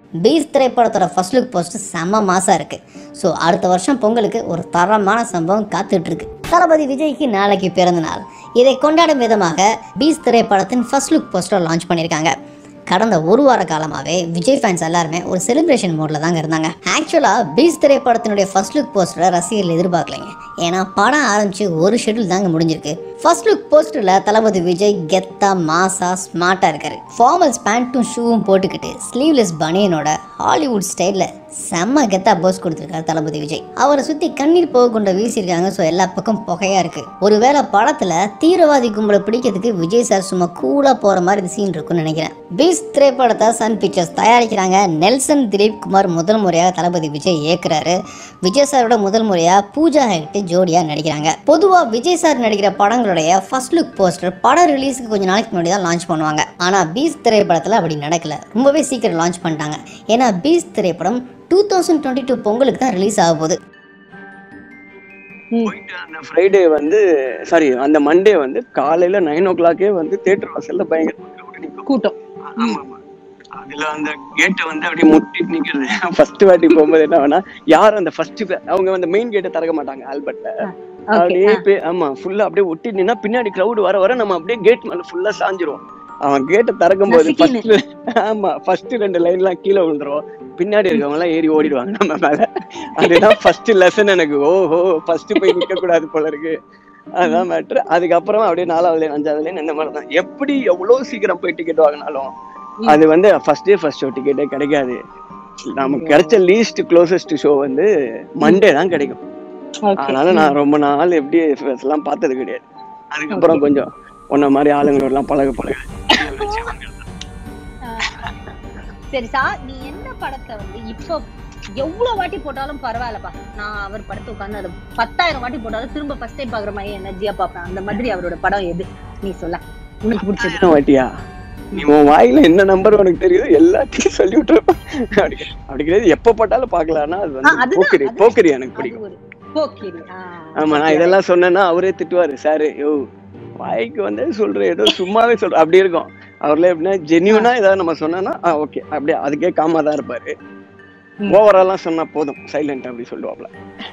Piece திரைப்படத்தோட first look post செம்ம மாசா இருக்கு ஸோ அடுத்த வருஷம் பொங்கலுக்கு ஒரு தரமான சம்பவம் காத்துட்டு இருக்கு தளபதி விஜய்க்கு நாளைக்கு பிறந்த நாள் இதை கொண்டாடும் விதமாக பீஸ் திரைப்படத்தின் ஃபர்ஸ்ட் லுக் போஸ்டர் லான்ச் பண்ணியிருக்காங்க கடந்த ஒரு வார காலமாகவே விஜய் ஃபேன்ஸ் எல்லாருமே ஒரு செலிப்ரேஷன் மோடில் தாங்க இருந்தாங்க ஆக்சுவலாக பீஸ் திரைப்படத்தினுடைய ஃபர்ஸ்ட் லுக் போஸ்டரை ரசிகர்கள் எதிர்பார்க்கலைங்க ஏன்னா படம் ஆரம்பிச்சு ஒரு ஷெட்யூல் தாங்க முடிஞ்சிருக்கு ஃபர்ஸ்ட் லுக் போஸ்டரில் தளபதி விஜய் கெத்தா மாசா ஸ்மார்ட்டாக இருக்காரு ஃபார்மல்ஸ் பேண்ட்டும் ஷூவும் போட்டுக்கிட்டு ஸ்லீவ்லெஸ் பனியனோட ஹாலிவுட் ஸ்டைலில் செம்ம கெத்தா போஸ் கொடுத்துருக்காரு தளபதி விஜய் அவரை சுற்றி கண்ணீர் போக கொண்ட வீசியிருக்காங்க ஸோ எல்லா பக்கம் புகையாக இருக்கு ஒருவேளை படத்தில் தீவிரவாதி கும்பலை பிடிக்கிறதுக்கு விஜய் சார் சும்மா கூலாக போகிற மாதிரி இந்த சீன் இருக்கும்னு நினைக்கிறேன் பீஸ் திரைப்படத்தை சன் பிக்சர்ஸ் தயாரிக்கிறாங்க நெல்சன் திலீப் குமார் முதல் முறையாக தளபதி விஜய் இயக்குறாரு விஜய் சாரோட முதல் முறையாக பூஜா ஹெக்ட் ஜோடியாக நடிக்கிறாங்க பொதுவாக விஜய் சார் நடிக்கிற படங்களுடைய ஃபர்ஸ்ட் லுக் போஸ்டர் படம் ரிலீஸுக்கு கொஞ்சம் நாளைக்கு முன்னாடி தான் லான்ச் பண்ணுவாங்க ஆனால் பீஸ் திரைப்படத்தில் அப்படி நடக்கல ரொம்பவே சீக்கிரம் லான்ச் பண்ணிட்டாங்க ஏன்னா பீஸ் திரைப்படம் டூ தௌசண்ட் டுவெண்ட்டி டூ பொங்கலுக்கு தான் ரிலீஸ் ஆக போகுது போயிட்டு அந்த ஃப்ரைடே வந்து சாரி அந்த மண்டே வந்து காலையில நைன் ஓ கிளாக்கே வந்து தேட்டர் வாசல்ல பயங்கர crowd நிக்கும். கூட்டம் ஆமா, ஆமா. அதுல அந்த கேட்டை வந்து அப்படியே முட்டிட்டு நிக்கிறது ஃபர்ஸ்ட் வாட்டி போகும்போது என்ன வேணா யாரும் அந்த ஃபர்ஸ்ட் அவங்க வந்து மெயின் கேட்டை திறக்க மாட்டாங்க ஆல்பர்ட்ல ஓகே அப்படியே போய் ஆமா ஃபுல்லா அப்படியே ஒட்டி நின்னா பின்னாடி கிரவுட் வர வர நம்ம அப்படியே கேட் மேல ஃபுல்லா சாஞ்சிரும் அவன் கேட்டை திறக்கும் போது நசுக்கின்னு. ஃபர்ஸ்ட் ஆமா ஃபர்ஸ்ட் ரெண்டு லைன் எல்லாம் கீழே விழுந்துரும் பின்னாடி இருக்கவங்க எல்லாம் ஏறி ஓடிடுவாங்க நம்ம மேல அதுதான் ஃபர்ஸ்ட் லெசன் எனக்கு ஓஹோ ஃபர்ஸ்ட் போய் நிக்க கூடாது போல இருக்கு அதான் மேட்ரு அதுக்கப்புறமா அப்படியே நாலாவது லைன் அஞ்சாவது லைன் இந்த மாதிரி தான் எப்படி எவ்வளவு சீக்கிரம் போய் டிக்கெட் வாங்கினாலும் ம். அது வந்து ஃபர்ஸ்ட் டே ஃபர்ஸ்ட் ஷோ டிக்கெட்டே கிடைக்காது நமக்கு கிடைச்ச லீஸ்ட் க்ளோசஸ்ட் ஷோ வந்து மண்டே தான் கிடைக்கும் ஓகே அதனால நான் ரொம்ப நாள் எப்படி எல்லாம் பார்த்தது கிடையாது அதுக்கப்புறம் கொஞ்சம் உன்ன மாதிரி ஆளுங்களோட எல்லாம் பழக பழக சரி சா நீ என்ன படத்தை வந்து இப்போ எவ்வளவு வாட்டி போட்டாலும் பரவாயில்லப்பா நான் அவர் படத்தை உட்கார்ந்து அது பத்தாயிரம் வாட்டி போட்டாலும் திரும்ப ஃபர்ஸ்ட் டைம் பாக்குற மாதிரி எனர்ஜியா பார்ப்பேன் அந்த மாதிரி அவரோட படம் எது நீ சொல்ல உனக்கு பிடிச்சது என்ன வாட்டியா நீ உன் வாயில என்ன நம்பர் உனக்கு தெரியுது எல்லாத்தையும் சொல்லி விட்டுருப்ப அப்படி அப்படி கிடையாது எப்ப போட்டாலும் பாக்கலாம்னா அது ஆ, வந்து அதுதான், போக்கிரி அதுதான். போக்கிரி எனக்கு அது பிடிக்கும் ஒரு போக்கிரி ஆ, ஆமா நான் இதெல்லாம் சொன்னேன்னா அவரே திட்டுவாரு சாரு யோ வாய்க்கு வந்து சொல்ற ஏதோ சும்மாவே சொல்ற அப்படி இருக்கும் அவர்ல எப்படின்னா ஜென்யூனா ஏதாவது நம்ம சொன்னோம்னா ஓகே அப்படியே அதுக்கே காமா தான் இருப்பாரு ம். ஓவராலாம் சொன்னா போதும் சைலண்ட் அப்படி சொல்லுவாப்ல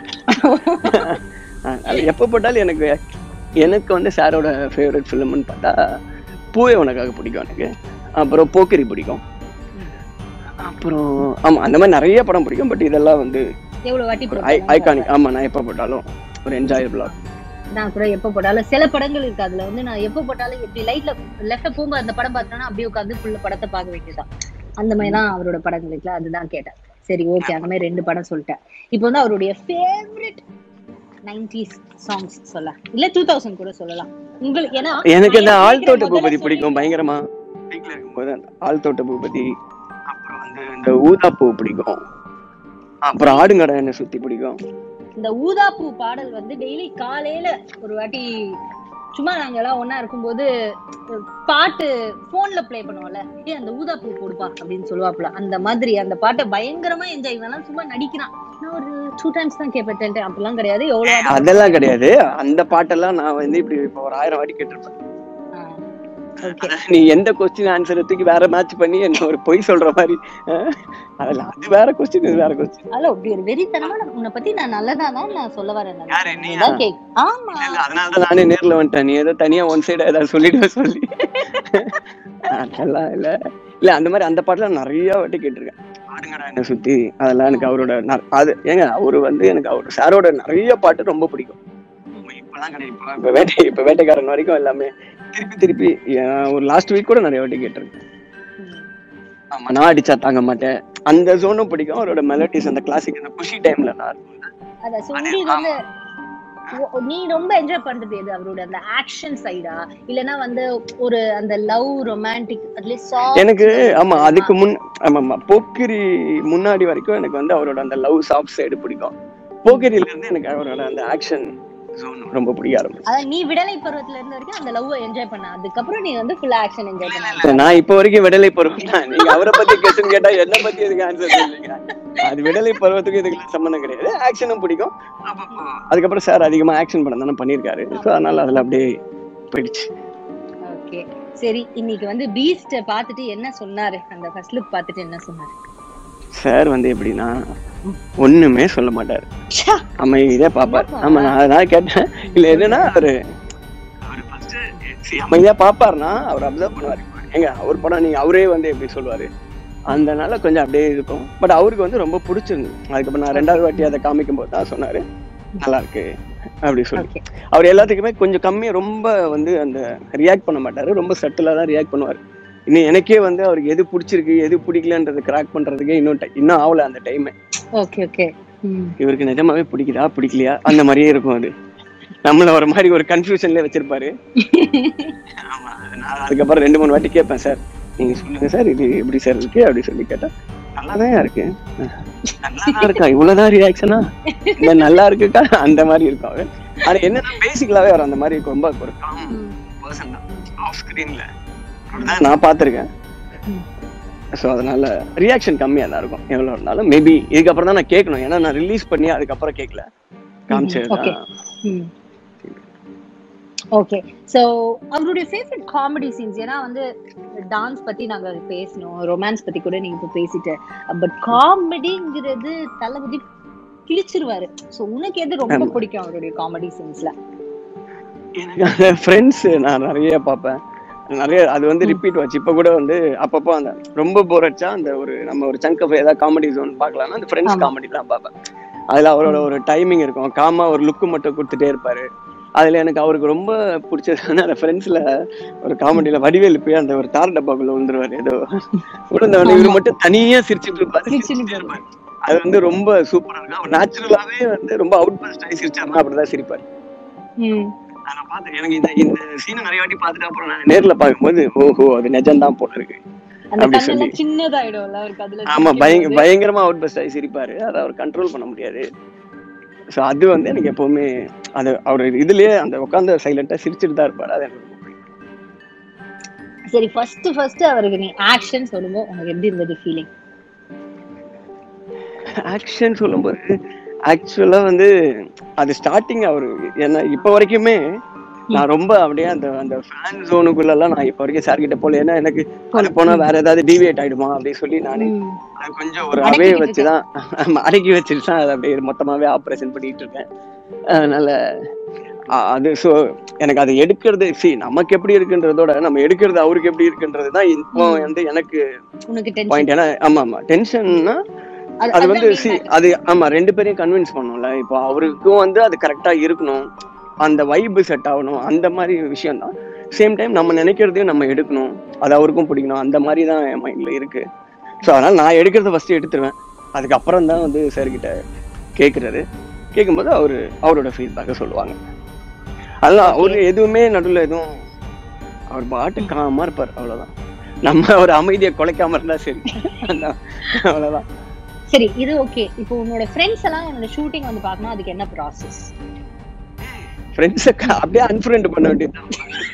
ஆ, அது எப்ப போட்டாலும் எனக்கு எனக்கு வந்து சாரோட ஃபேவரட் ஃபிலிம்னு பார்த்தா பூவே உனக்காக பிடிக்கும் எனக்கு அப்புறம் போக்கிரி பிடிக்கும் அப்புறம் ஆமா அந்த மாதிரி நிறைய படம் பிடிக்கும் பட் இதெல்லாம் வந்து எவ்வளவு வாட்டி ஒரு போட்டாலும் ஐகானிக் ஆமா நான் எப்ப போட்டாலும் ஒரு என்ஜாயபிளா நான் கூட எப்ப போட்டாலும் சில படங்கள் இருக்கு அதுல வந்து நான் எப்ப போட்டாலும் எப்படி லைட்ல லெஃப்ட்ல போகும்போது அந்த படம் பார்த்தோன்னா அப்படியே உட்காந்து ஃபுல்ல படத்தை பார்க்க வேண்டியதுதான் அந்த மாதிரி தான் அவரோட படங்கள் இருக்குல்ல அதுதான் கேட்டேன் சரி ஓகே அந்த மாதிரி ரெண்டு படம் சொல்லிட்டேன் இப்போ வந்து அவருடைய ஃபேவரட் நைன்டிஸ் சாங்ஸ் சொல்ல இல்ல டூ தௌசண்ட் கூட சொல்லலாம் உங்களுக்கு ஏன்னா எனக்கு இந்த நான் ஆழ்தோட்ட முதல்ல பூபதி சொல்லி- பிடிக்கும் பயங்கரமா வீட்ல இருக்கும்போது அந்த ஆழ்தோட்ட பூபதி அப்புறம் வந்து இந்த ஊதா பூ பிடிக்கும் அப்புறம் ஆடுங்கடை என்ன சுத்தி பிடிக்கும் இந்த ஊதா பூ பாடல் வந்து டெய்லி காலையில ஒரு வாட்டி சும்மா நாங்க எல்லாம் ஒண்ணா இருக்கும்போது பாட்டு போன்ல ப்ளே பண்ணுவோம்ல ஏ அந்த ஊதா பூ போடுப்பா அப்படின்னு சொல்லுவாப்புல அந்த மாதிரி அந்த பாட்டை பயங்கரமா என்ஜாய் பண்ணலாம் சும்மா நடிக்கிறான் நான் ஒரு டூ டைம்ஸ் தான் கேட்பேன் அப்படிலாம் கிடையாது எவ்வளவு வாட்டி அதெல்லாம் கிடையாது அந்த பாட்டெல்லாம் நான் வந்து இப்படி இப்போ ஒரு ஆயிரம் வாட்டி கேட்டிருப்பேன் ஓகே நீ எந்த கொஸ்டின் ஆன்சர் தூக்கி வேற மேட்ச் பண்ணி என்ன ஒரு பொய் சொல்ற மாதிரி அஹ், அதெல்லாம் அது வேற கொஸ்டின் இது வேற கொஸ்டின் அல்ல அப்படி ஒரு வெறித்தனமான உன்னை பத்தி நான் நல்லதா தான் நான் சொல்ல வரேன் நான். யாரு நீயா? அதான் கேக் ஆமா அதனால தான் நானே நேர்ல வந்துட்டேன் நீ ஏதோ தனியா ஒன் சைடு ஏதாவது சொல்லிட்டு சொல்லி அதெல்லாம் இல்ல இல்ல அந்த மாதிரி அந்த பாட்டுலாம் நிறைய வாட்டி கேட்டிருக்கேன் ஆடுங்கடா என்ன சுத்தி அதெல்லாம் எனக்கு அவரோட ந- அது ஏங்க அவரு வந்து எனக்கு அவர் சாரோட நிறைய பாட்டு ரொம்ப பிடிக்கும் இப்பெல்லாம் கிடையாது இப்ப- இப்ப வேட்டை இப்ப வேட்டைக்காரன் வரைக்கும் எல்லாமே திருப்பி திருப்பி ஏன் ஒரு லாஸ்ட் வீக் கூட நிறைய வாட்டி கேட்டிருக்கேன் ம். ஆமா நான் அடிச்சா தாங்க மாட்டேன் அந்த ஜோனும் பிடிக்கும் அவரோட மெலடிஸ் அந்த கிளாசிக் அந்த குஷி டைம்ல நான் அத சொல்லி வந்து ஓ- நீ ரொம்ப என்ஜாய் பண்றது எது அவரோட அந்த ஆக்ஷன் சைடா இல்லனா வந்து ஒரு அந்த லவ் ரொமான்டிக் அட்லீஸ்ட் எனக்கு ஆமா அதுக்கு முன் ஆமா ஆமா போக்கிரி முன்னாடி வரைக்கும் எனக்கு வந்து அவரோட அந்த லவ் சாஃப்ட் சைடு பிடிக்கும் போக்கிரியில இருந்து எனக்கு அவரோட அந்த ஆக்ஷன் ஜோன் ரொம்ப பிடிக்க ஆரம்பிச்சு அதான் நீ விடலை பருவத்துல இருந்த வரைக்கும் அந்த லவ் என்ஜாய் பண்ண அதுக்கப்புறம் நீ வந்து ஃபுல் ஆக்ஷன் என்ஜாய் பண்ண நான் இப்ப வரைக்கும் விடலை பருவம் தான் நீங்க அவரை பத்தி கொஸ்டின் கேட்டா என்ன பத்தி எதுக்கு ஆன்சர் சொல்றீங்க அது விடலை பருவத்துக்கு இதுக்கு சம்மந்தம் கிடையாது ஆக்ஷனும் பிடிக்கும் அதுக்கப்புறம் சார் அதிகமா ஆக்ஷன் படம் தானே பண்ணியிருக்காரு ஸோ அதனால அதுல அப்படியே போயிடுச்சு ஓகே சரி இன்னைக்கு வந்து பீஸ்ட பார்த்துட்டு என்ன சொன்னாரு அந்த ஃபர்ஸ்ட் லுக் பார்த்துட்டு என்ன சொன்னாரு சார் வந்து எப்படின்னா ஒண்ணுமே சொல்ல மாட்டாரு ச்சே. அமைதியா பாப்பாரு ஆமா நான் அதனால கேட்டேன் இல்ல என்னன்னா அவரு அவரு first see, அமைதியா பாப்பாருன்னா அவர் அப்சர்வ் பண்ணுவாரு ஏங்க அவர் படம் நீங்க அவரே வந்து எப்படி சொல்லுவாரு அதனால கொஞ்சம் அப்படியே இருக்கும் பட் அவருக்கு வந்து ரொம்ப பிடிச்சிருந்தது அதுக்கப்புறம் நான் ரெண்டாவது வாட்டி அதை காமிக்கும் போது தான் சொன்னாரு நல்லா இருக்கு அப்படி சொல்லி ஓகே அவர் எல்லாத்துக்குமே கொஞ்சம் கம்மியா ரொம்ப வந்து அந்த ரியாக்ட் பண்ண மாட்டாரு ரொம்ப சட்டிலா தான் ரியாக்ட் பண்ணுவாரு இன்னும் எனக்கே வந்து அவருக்கு எது பிடிச்சிருக்கு எது பிடிக்கலன்றது கிராக் பண்றதுக்கே இன்னும் ti- இன்னும் ஆகல அந்த டைம் ஓகே ஓகே ம் இவருக்கு நிஜமாவே பிடிக்குதா பிடிக்கலையா அந்த மாதிரியே இருக்கும் அது நம்மள ஒரு மாதிரி ஒரு கன்ஃபியூஷன்ல வச்சிருப்பாரு ஆமா, நான் அதுக்கப்புறம் ரெண்டு மூணு வாட்டி கேட்பேன் சார் நீங்க சொல்லுங்க சார் இது எப்படி சார் இருக்கு அப்படி சொல்லி கேட்டா நல்லாதான் இருக்கு நல்லா இருக்கா இவ்வளவுதான் ரியாக்ஷனா இல்ல நல்லா இருக்குக்கா அந்த மாதிரி இருக்கும் அவரு ஆனா என்னன்னா பேசிக்கலாவே அவர் அந்த மாதிரி ரொம்ப ஒரு காம் ம். பர்சன் தான் ஆஃப் ஸ்கிரீன்ல நான் பார்த்திருக்கேன் ம். ஸோ அதனால ரியாக்ஷன் கம்மியா தான் இருக்கும் எவ்வளோ இருந்தாலும் மேபி இதுக்கப்புறம் தான் நான் கேட்கணும் ஏன்னா நான் ரிலீஸ் பண்ணி அதுக்கப்புறம் கேட்கல காமிச்சது okay. தான் ஓகே சோ அவருடைய ஃபேவரட் காமெடி சீன்ஸ் ஏன்னா வந்து டான்ஸ் பத்தி நாங்க பேசணும் ரொமான்ஸ் பத்தி கூட நீங்க இப்ப பேசிட்டு பட் காமெடிங்கிறது தளபதி கிழிச்சிருவாரு சோ உனக்கு எது ரொம்ப ஆமா. பிடிக்கும் அவருடைய காமெடி சீன்ஸ்ல எனக்கு அந்த ஃப்ரெண்ட்ஸ் நான் நிறைய பார்ப்பேன் நிறைய அது வந்து ம். ரிப்பீட் வச்சு இப்போ கூட வந்து அப்பப்போ அந்த ரொம்ப போர் அடிச்சா அந்த ஒரு நம்ம ஒரு சங்க் ஆஃப் ஏதாவது காமெடி ஜோன் பார்க்கலாம்னா அந்த ஃப்ரெண்ட்ஸ் ஆமா. காமெடி தான் பார்ப்பேன் அதுல அவரோட ஒரு டைமிங் இருக்கும் காமா ஒரு லுக்கு மட்டும் கொடுத்துட்டே இருப்பாரு அதுல எனக்கு அவருக்கு ரொம்ப பிடிச்சது வந்து அந்த ஃப்ரெண்ட்ஸ்ல ஒரு காமெடியில வடிவேலு போய் அந்த ஒரு தார் டப்பாக்குள்ள விழுந்துருவாரு ஏதோ விழுந்தவன இவர் ஆமா. மட்டும் தனியா சிரிச்சிட்டு இருப்பாரு சிரிச்சுட்டு சிரிச்சிட்டே இருப்பாரு அது வந்து ரொம்ப சூப்பரா இருக்கும் அவர் நேச்சுரலாவே வந்து ரொம்ப அவுட் பஸ்ட் ஆகி சிரிச்சாருன்னா அப்படிதான் சிரிப்பாரு ம் நான் பார்த்தேன் எனக்கு இந்த இந்த சீனை நிறைய வாட்டி பார்த்துட்டு அப்புறம் நான் நேர்ல பார்க்கும்போது ஓஹோ அது நிஜம்தான் போல இருக்கு அந்த அப்படி கண்ணெல்லாம் சொல்லி. சின்னதாயிடும்ல அவருக்கு அதுல ஆமா சிரிக்கும் பயங்க போது. பயங்கரமா அவுட் பஸ்ட் ஆகி சிரிப்பாரு அதை அவர் கண்ட்ரோல் பண்ண முடியாது ஸோ அது வந்து எனக்கு எப்பவுமே அது அவர் இதுலயே அந்த உட்காந்து சைலண்டா சிரிச்சுட்டு தான் இருப்பாரு அது எனக்கு ரொம்ப பிடிக்கும். சரி ஃபர்ஸ்ட் ஃபர்ஸ்ட் அவருக்கு நீ ஆக்ஷன் சொல்லும்போது உனக்கு எப்படி இருந்தது ஃபீலிங் ஆக்ஷன் சொல்லும்போது ஆக்சுவலா வந்து அது ஸ்டார்டிங் அவரு ஏன்னா இப்ப வரைக்குமே நான் ரொம்ப அப்படியே அந்த அந்த ஃபேன் ஜோனுக்குள்ள எல்லாம் நான் இப்ப வரைக்கும் சார் கிட்ட போல ஏன்னா எனக்கு அது போனா வேற ஏதாவது டிவியேட் ஆயிடுமா அப்படின்னு சொல்லி நானே அது கொஞ்சம் ஒரு அவே அடக்கிட்டு வச்சுதான் ஆமா, அடக்கி வச்சுட்டு தான் அதை அப்படியே மொத்தமாவே ஆப்ரேஷன் பண்ணிட்டு இருக்கேன் அதனால அ- அது ஸோ எனக்கு அதை எடுக்கிறது சி நமக்கு எப்படி இருக்குன்றதோட நம்ம எடுக்கிறது அவருக்கு எப்படி இருக்குன்றது தான் இப்போ ம். வந்து எனக்கு உனக்கு டென்ஷன் பாயிண்ட் ஏன்னா ஆமா ஆமா டென்ஷன்னா அது வந்து சி அது ஆமா ரெண்டு பேரையும் கன்வின்ஸ் பண்ணும்ல இப்போ அவருக்கும் வந்து அது கரெக்டா இருக்கணும் அந்த வைப்பு செட் ஆகணும் அந்த மாதிரி விஷயம் தான் சேம் டைம் நம்ம நினைக்கிறதையும் நம்ம எடுக்கணும் அது அவருக்கும் பிடிக்கணும் அந்த மாதிரி தான் என் மைண்ட்ல இருக்கு ஸோ அதனால நான் எடுக்கிறத ஃபர்ஸ்ட் எடுத்துருவேன் அதுக்கப்புறம் தான் வந்து சார் கிட்ட கேட்குறாரு கேட்கும்போது அவரு அவரோட ஃபீட்பேக்கை சொல்லுவாங்க அதெல்லாம் அவரு எதுவுமே நடுவில் எதுவும் அவர் பாட்டு காமா இருப்பார் அவ்வளவுதான் நம்ம ஒரு அமைதியை குலைக்காம இருந்தா சரி அதான், அவ்வளவுதான் சரி இது ஓகே இப்போ உன்னோட ஃப்ரெண்ட்ஸ் எல்லாம் உன்னோட ஷூட்டிங் வந்து பார்க்கணும் அதுக்கு என்ன ப்ராசஸ் ஃப்ரெண்ட்ஸை அப்படியே அன்ஃப்ரெண்ட் பண்ண வேண்டியதுதான்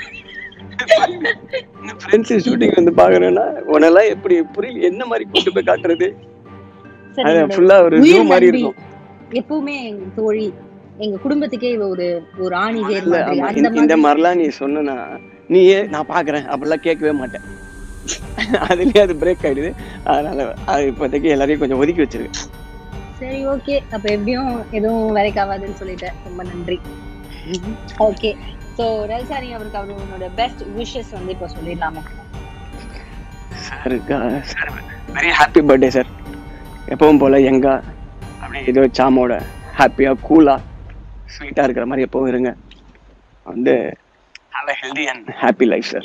ஃப்ரெண்ட்ஸ் ஷூட்டிங் வந்து பாக்குறேன்னா உன்னெல்லாம் எப்படி புரியல என்ன மாதிரி கூட்டு போய் காட்டுறது சரி அது என்னோட ஃபுல்லா ஒரு உயிர் ஜூ மாதிரி நண்பி, இருக்கும் எப்பவுமே எங்க தோழி எங்க குடும்பத்துக்கே இவ ஒரு ஒரு ஆணி வேர் இல்ல, மாதிரி ஆமா, அந்த இந்த- இந்த மாதிரி மாதிரிலாம் நீ சொன்னா நீ ஏன் நான் பாக்குறேன் அப்படிலாம் கேட்கவே மாட்டேன் அதுலயே அது பிரேக் ஆயிடுது அதனால அது இப்போதைக்கு எல்லாரையும் கொஞ்சம் ஒதுக்கி வச்சிருக்கு சரி ஓகே அப்ப எப்படியும் எதுவும் வேலைக்காவாதுன்னு சொல்லிட்டேன் ரொம்ப நன்றி ஓகே சோ ரல்சாரி அவருக்கு அவரு உன்னோட பெஸ்ட் விஷஸ் வந்து இப்போ சொல்லிடலாமா சாருக்கா sir very happy birthday sir எப்பவும் போல எங்கா அப்படியே ஏதோ சாமோட ஹாப்பியா கூலா ஸ்வீட்டா இருக்கிற மாதிரி எப்பவும் இருங்க வந்து have healthy and happy life sir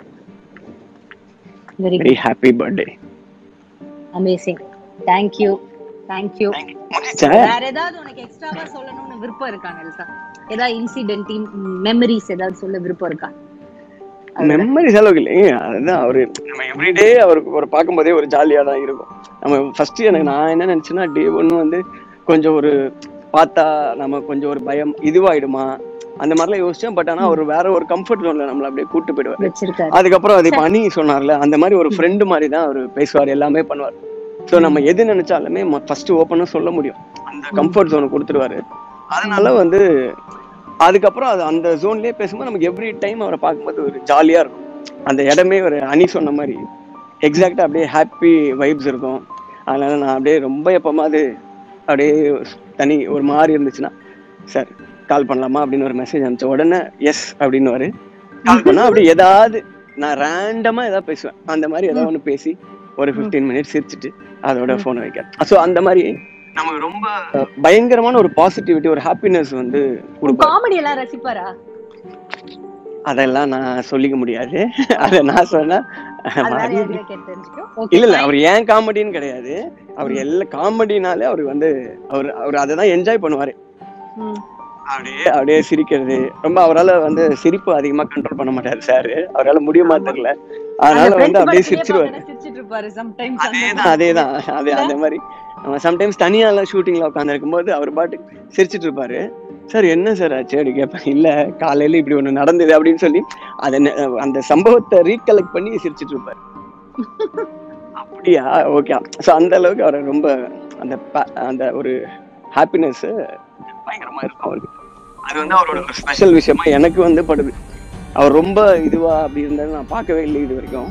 very very happy birthday amazing thank you thank you முடிச்சா வேற ஏதாவது உனக்கு எக்ஸ்ட்ராவா சொல்லணும்னு விருப்பம் இருக்கா நெல்சா ஏதாவது இன்சிடென்ட் மெமரிஸ் ஏதாவது சொல்ல விருப்பம் இருக்கா மெமரி செலவுக்கு இல்லைங்க அதுதான் அவரு நம்ம எவ்ரிடே அவருக்கு ஒரு பார்க்கும்போதே ஒரு ஜாலியா தான் இருக்கும் நம்ம ஃபர்ஸ்ட் எனக்கு நான் என்ன நினைச்சேன்னா டே ஒன்று வந்து கொஞ்சம் ஒரு பார்த்தா நம்ம கொஞ்சம் ஒரு பயம் இதுவாயிடுமா அந்த மாதிரிலாம் யோசிச்சேன் பட் ஆனா அவர் வேற ஒரு கம்ஃபர்ட் ஜோன்ல நம்மள அப்படியே கூட்டு போயிடுவாரு வச்சிருக்காரு அதுக்கப்புறம் அது இப்ப அனி சொன்னார்ல அந்த மாதிரி ஒரு ஃப்ரெண்டு மாதிரி தான் அவர் பேசுவார் எல்லாமே பண்ணுவார் ஸோ நம்ம எது நினைச்சாலுமே ஃபர்ஸ்ட் ஓப்பனா சொல்ல முடியும் அந்த கம்ஃபர்ட் ஜோனை கொடுத்துருவாரு அதனால வந்து அதுக்கப்புறம் அது அந்த ஜோன்லயே பேசும்போது நமக்கு எவ்ரி டைம் அவரை பார்க்கும்போது ஒரு ஜாலியா இருக்கும் அந்த இடமே ஒரு அனி சொன்ன மாதிரி எக்ஸாக்டா அப்படியே ஹாப்பி வைப்ஸ் இருக்கும் அதனால நான் அப்படியே ரொம்ப எப்பமாவது அப்படியே தனி ஒரு மாதிரி இருந்துச்சுன்னா சார் கால் பண்ணலாமா அப்படின்னு ஒரு மெசேஜ் அனுப்பிச்ச உடனே எஸ் அப்படின்னு வரு கால் பண்ணா அப்படி ஏதாவது நான் ரேண்டமா ஏதாவது பேசுவேன் அந்த மாதிரி ஏதாவது ஒன்று பேசி ஒரு ஃபிஃப்டீன் மினிட்ஸ் சிரிச்சிட்டு அதோட ஃபோனை வைக்க ஸோ அந்த மாதிரி நமக்கு ரொம்ப பயங்கரமான ஒரு பாசிட்டிவிட்டி ஒரு ஹாப்பினஸ் வந்து கொடுக்கும் காமெடி எல்லாம் ரசிப்பாரா அதெல்லாம் நான் சொல்லிக்க முடியாது அதை நான் சொன்னா அது வேற மாதிரி யாரையா கேட்டு தெரிஞ்சுக்கோ ஓகே இல்ல இல்ல அவர் ஏன் காமெடின்னு கிடையாது அவர் எல்லா காமெடினாலே அவர் வந்து அவர் அவர் அதை தான் என்ஜாய் பண்ணுவாரு அப்படியே அப்படியே சிரிக்கிறது ரொம்ப அவரால வந்து சிரிப்பு அதிகமா கண்ட்ரோல் பண்ண மாட்டாரு சார் அவரால முடியுமா தெரியல அதனால வந்து அப்படியே சிரிச்சிருவாரு சிரிச்சிட்டு இருப்பாரு சம்டைம்ஸ் அதேதான் அதேதான் அதே அந்த மாதிரி சம்டைம்ஸ் தனியா எல்லாம் ஷூட்டிங்ல உட்காந்து இருக்கும்போது அவர் பாட்டு சிரிச்சிட்டு இருப்பாரு சார் என்ன சார் ஆச்சு அப்படி கேட்பேன் இல்ல காலையில இப்படி ஒண்ணு நடந்தது அப்படின்னு சொல்லி அதை நெ- அந்த சம்பவத்தை ரீகலெக்ட் பண்ணி சிரிச்சிட்டு இருப்பாரு அப்படியா ஓகே ஸோ அந்த அளவுக்கு அவர் ரொம்ப அந்த ப- அந்த ஒரு ஹாப்பினஸ் பயங்கரமா இருக்கும் அவருக்கு அது வந்து அவரோட ஒரு ஸ்பெஷல் விஷயமா எனக்கு வந்து படுது அவர் ரொம்ப இதுவா அப்படி இருந்தாலும் நான் பார்க்கவே இல்லை இது வரைக்கும்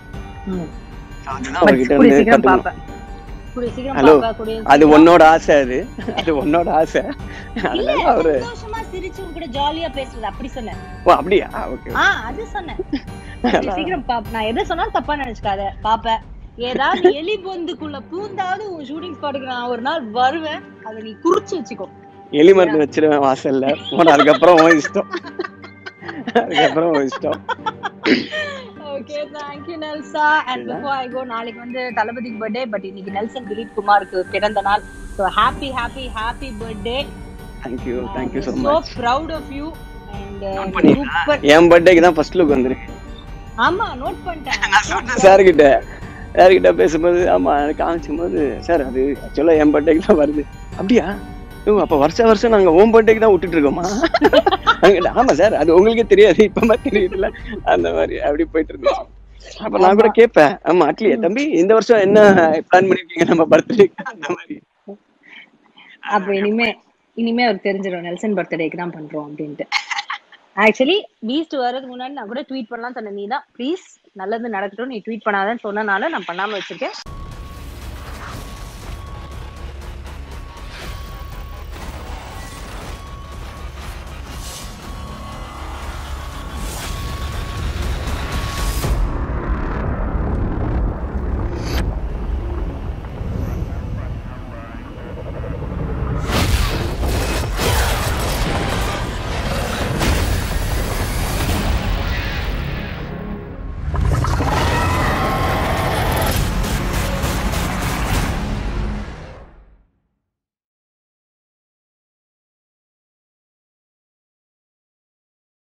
அதுதான் அவர்கிட்ட கூடிய இருந்து சீக்கிரம் கத்துக்கணும் பாப்பேன் கூடிய சீக்கிரம் Hello. பாப்பா கூடிய அது சீக்கிரம் உன்னோட ஆசை அது அது உன்னோட ஆசை இல்ல அதனால அவரு சந்தோஷமா சிரிச்சு உங்க கூட ஜாலியா பேசுறது அப்படி சொன்னேன் ஓ அப்படியா ஓகே ஆ அது சொன்னேன் கூடிய சீக்கிரம் பாப்ப நான் எதை சொன்னாலும் தப்பா நினைச்சுக்காத பாப்பேன் ஏதாவது எலி பொந்துக்குள்ள பூந்தாவது உன் ஷூட்டிங் ஸ்பாட்டுக்கு நான் ஒரு நாள் வருவேன் அதை நீ குறிச்சு வச்சுக்கோ எலி மருந்து வச்சிருவேன் வாசல்ல போன அதுக்கப்புறம் உன் இஷ்டம் அதுக்கப்புறம் உன் இஷ்டம் ஓகே தேங்க் யூ நெல்சா அண்ட் பிஃபோர் ஐ கோ நாளைக்கு வந்து தளபதிக்கு பர்த்டே பட் இன்னைக்கு நெல்சன் திலீப் குமாருக்கு பிறந்த நாள் so happy happy happy birthday thank you thank you so so much proud of you and uh, பண்ணீங்களா? சூப்பர் என் பர்த்டேக்கு தான் ஃபர்ஸ்ட் லுக் வந்துருக்கு ஆமா நோட் பண்ணிட்டேன் நான் சொன்னேன் சார் கிட்ட சார் கிட்ட பேசும்போது ஆமா எனக்கு காமிச்சும் போது சார் அது ஆக்சுவலா என் பர்த்டேக்கு தான் வருது அப்படியா ஓ அப்ப வருஷம் வருஷம் நாங்க ஓம் பர்த்டேக்கு தான் விட்டுட்டு இருக்கோமா அங்கிட்ட, ஆமா சார் அது உங்களுக்கே தெரியாது இப்ப தெரியுதுல்ல அந்த மாதிரி அப்படி போயிட்டு இருந்துச்சு அப்ப நான் கூட கேட்பேன் ஆமா அட்லியா தம்பி இந்த வருஷம் என்ன பிளான் பண்ணிருக்கீங்க நம்ம பர்த்டேக்கு அந்த மாதிரி அப்ப இனிமே இனிமே அவருக்கு தெரிஞ்சிடும் நெல்சன் பர்த்டேக்கு தான் பண்றோம் அப்படின்ட்டு ஆக்சுவலி பீஸ்ட் வர்றதுக்கு முன்னாடி நான் கூட ட்வீட் பண்ணலாம் சொன்னேன் நீ தான் ப்ளீஸ் நல்லது நடக்கட்டும் நீ ட்வீட் பண்ணாதன்னு சொன்னனால நான் பண்ணாம வச்சிருக்கேன்